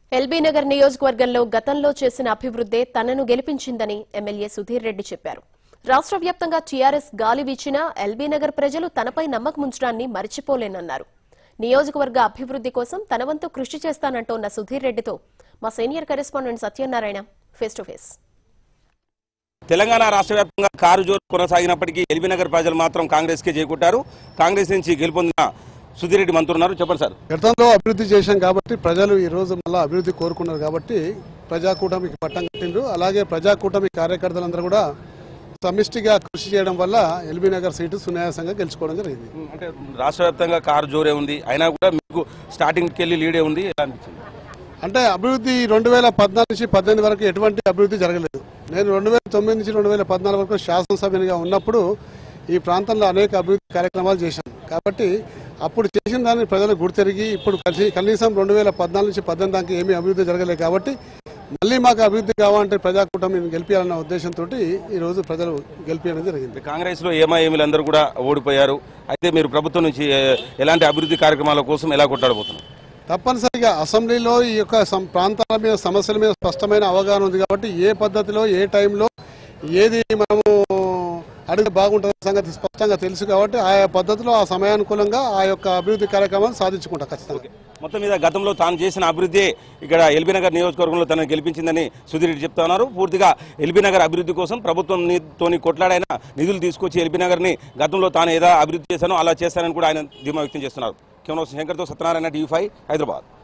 LB Nagar నియోజకవర్గంలో గతంలో చేసిన అభివృద్దే తనను గెలిపించిందని ఎమ్మెల్యే సుధీర్ రెడ్డి చెప్పారు రాష్ట్ర వ్యాప్తంగా టీఆర్ఎస్ గాలి వీచినా ఎల్బీ నగర్ ప్రజలు తనపై నమ్మకముంచడాన్ని మరిచిపోలేనన్నారు నియోజకవర్గ అభివృద్ది కోసం తన వంతు కృషి చేస్తానంటోన్న సుధీర్ రెడ్డితో మా senior correspondent Satyanarayana face to face Telangana రాష్ట్ర వ్యాప్తంగా కారు జోరు కొనసాగినప్పటికీ ఎల్బీనగర్ ప్రజలు మాత్రం కాంగ్రెస్ కే చేకూటారు కాంగ్రెస్ నుంచి గెలుపొందిన సుధీర్ రెడ్డి మంత్రి ఉన్నారు చెప్పండి సార్ గతంలో అభివృద్ధి చేశాం కాబట్టి ప్రజలు ఈ రోజు మళ్ళీ అభివృద్ధి కోరుకున్నారు కాబట్టి ప్రజాకూటమికి పట్టం కట్టిండ్రు అలాగే ప్రజాకూటమి కార్యకర్తలందరూ కూడా సమిష్టిగా కృషి చేయడం వల్ల ఎల్బీ నగర్ సీటు సునాయాసంగా గెలుచుకోవడం జరిగింది అంటే రాష్ట్ర వ్యాప్తంగా కారు జోరే ఉంది అయినా కూడా మీకు స్టార్టింగ్కి వెళ్ళి లీడే ఉంది ఎలా అనిపించింది అంటే అభివృద్ధి రెండు వేల పద్నాలుగు నుంచి పద్దెనిమిది వరకు ఎటువంటి అభివృద్ధి జరగలేదు నేను రెండు వేల తొమ్మిది నుంచి రెండు వేల పద్నాలుగు వరకు శాసనసభ్యునిగా ఉన్నప్పుడు ఈ ప్రాంతంలో అనేక అభివృద్ధి కార్యక్రమాలు చేశాను కాబట్టి అప్పుడు చేసిన దాన్ని ప్రజలు గుర్తెరిగి ఇప్పుడు కలిసి- కనీసం రెండు వేల పద్నాలుగు నుంచి పద్దెనిమిది దాకా ఏమీ అభివృద్ధి జరగలేదు కాబట్టి మళ్ళీ మాకు అభివృద్ధి కావాలంటే ప్రజాకూటమిని గెలిపించాలన్న ఉద్దేశంతో ఈ రోజు ప్రజలు గెలిపించడం జరిగింది కాంగ్రెస్ లో ఏమాఏమీలు అందరూ కూడా ఓడిపోయారు అయితే మీరు ప్రభుత్వం నుంచి ఏ- ఎలాంటి అభివృద్ధి కార్యక్రమాల కోసం ఎలా కొట్టాడబోతున్నారు తప్పనిసరిగా అసెంబ్లీలో ఈ యొక్క సం- ప్రాంతాల మీద సమస్యల మీద స్పష్టమైన అవగాహన ఉంది కాబట్టి ఏ పద్ధతిలో ఏ టైంలో ఏది మనము అడిగి బాగుంటుందో సంగతి స్పష్టంగా తెలుసు కాబట్టి ఆయా పద్ధతిలో ఆ సమయానుకూలంగా ఆ యొక్క అభివృద్ధి కార్యక్రమాలు సాధించుకుంటాం ఖచ్చితంగా మొత్తం మీద గతంలో తాను చేసిన అభివృద్ధి ఇక్కడ ఎల్బీ నగర్ నియోజకవర్గంలో తనను గెలిపించిందని సుధీర్ రెడ్డి చెప్తా ఉన్నారు పూర్తిగా ఎల్బీ నగర్ అభివృద్ధి కోసం ప్రభుత్వం తోని కొట్లాడైన నిధులు తీసుకొచ్చి ఎల్బీ నగర్ ని గతంలో తాను ఏదో అభివృద్ధి చేశానో అలా చేస్తానని కూడా ఆయన ధీమా వ్యక్తం చేస్తున్నారు కెమెరా శంకర్తో సత్యనారాయణ టీవీ ఫైవ్ హైదరాబాద్